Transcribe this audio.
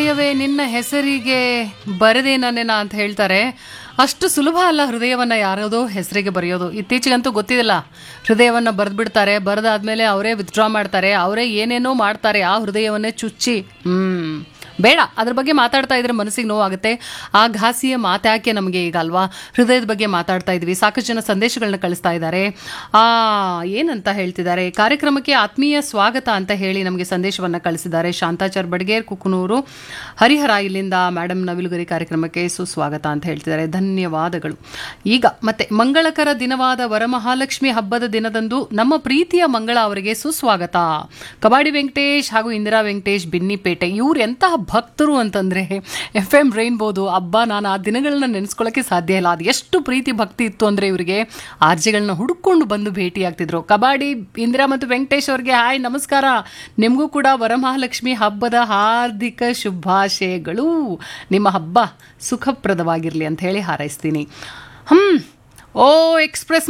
ಹೃದಯವೇ ನಿನ್ನ ಹೆಸರಿಗೆ ಬರದೆ ನನ್ನೆನ ಅಂತ ಹೇಳ್ತಾರೆ ಅಷ್ಟು ಸುಲಭ ಅಲ್ಲ ಹೃದಯವನ್ನ ಯಾರದೋ ಹೆಸರಿಗೆ ಬರೆಯೋದು ಇತ್ತೀಚೆಗಂತೂ ಗೊತ್ತಿಲ್ಲ ಹೃದಯವನ್ನ ಬರೆದ್ಬಿಡ್ತಾರೆ ಬರೆದಾದ್ಮೇಲೆ ಅವರೇ ವಿತ್ಡ್ರಾ ಮಾಡ್ತಾರೆ ಅವರೇ ಏನೇನೋ ಮಾಡ್ತಾರೆ ಆ ಹೃದಯವನ್ನೇ ಚುಚ್ಚಿ ಹ್ಮ್ ಬೇಡ ಅದ್ರ ಬಗ್ಗೆ ಮಾತಾಡ್ತಾ ಇದ್ರೆ ಮನಸ್ಸಿಗೆ ನೋವಾಗುತ್ತೆ ಆ ಘಾಸಿಯ ಮಾತ್ಯಾಕೆ ನಮಗೆ ಈಗ ಅಲ್ವಾ ಹೃದಯದ ಬಗ್ಗೆ ಮಾತಾಡ್ತಾ ಇದ್ವಿ ಸಾಕಷ್ಟು ಜನ ಸಂದೇಶಗಳನ್ನ ಕಳಿಸ್ತಾ ಇದ್ದಾರೆ ಆ ಏನಂತ ಹೇಳ್ತಿದ್ದಾರೆ ಕಾರ್ಯಕ್ರಮಕ್ಕೆ ಆತ್ಮೀಯ ಸ್ವಾಗತ ಅಂತ ಹೇಳಿ ನಮಗೆ ಸಂದೇಶವನ್ನ ಕಳಿಸಿದ್ದಾರೆ ಶಾಂತಾಚಾರ್ ಬಡ್ಗೇರ್ ಕುಕನೂರು ಹರಿಹರ ಇಲ್ಲಿಂದ ಮೇಡಮ್ ನವಿಲುಗರಿ ಕಾರ್ಯಕ್ರಮಕ್ಕೆ ಸುಸ್ವಾಗತ ಅಂತ ಹೇಳ್ತಿದ್ದಾರೆ ಧನ್ಯವಾದಗಳು ಈಗ ಮತ್ತೆ ಮಂಗಳಕರ ದಿನವಾದ ವರಮಹಾಲಕ್ಷ್ಮಿ ಹಬ್ಬದ ದಿನದಂದು ನಮ್ಮ ಪ್ರೀತಿಯ ಮಂಗಳ ಅವರಿಗೆ ಸುಸ್ವಾಗತ ಕಬಾಡಿ ವೆಂಕಟೇಶ್ ಹಾಗೂ ಇಂದಿರಾ ವೆಂಕಟೇಶ್ ಬಿನ್ನಿಪೇಟೆ ಇವ್ರು ಎಂತಹ ಭಕ್ತರು ಅಂತಂದ್ರೆ ಎಫ್ ಎಂ ರೈನ್ಬೋದು ಹಬ್ಬ ನಾನು ಆ ದಿನಗಳನ್ನ ನೆನೆಸ್ಕೊಳ್ಳೋಕೆ ಸಾಧ್ಯ ಇಲ್ಲ ಅದು ಎಷ್ಟು ಪ್ರೀತಿ ಭಕ್ತಿ ಇತ್ತು ಅಂದ್ರೆ ಇವರಿಗೆ ಆರ್ಜಿಗಳನ್ನ ಹುಡುಕೊಂಡು ಬಂದು ಭೇಟಿ ಆಗ್ತಿದ್ರು ಕಬಾಡಿ ಇಂದಿರಾ ಮತ್ತು ವೆಂಕಟೇಶ್ ಅವ್ರಿಗೆ ಹಾಯ್ ನಮಸ್ಕಾರ ನಿಮಗೂ ಕೂಡ ವರಮಹಾಲಕ್ಷ್ಮಿ ಹಬ್ಬದ ಹಾರ್ದಿಕ ಶುಭಾಶಯಗಳು ನಿಮ್ಮ ಹಬ್ಬ ಸುಖಪ್ರದವಾಗಿರಲಿ ಅಂತ ಹೇಳಿ ಹಾರೈಸ್ತೀನಿ ಹ್ಮ್ ಓ ಎಕ್ಸ್ಪ್ರೆಸ್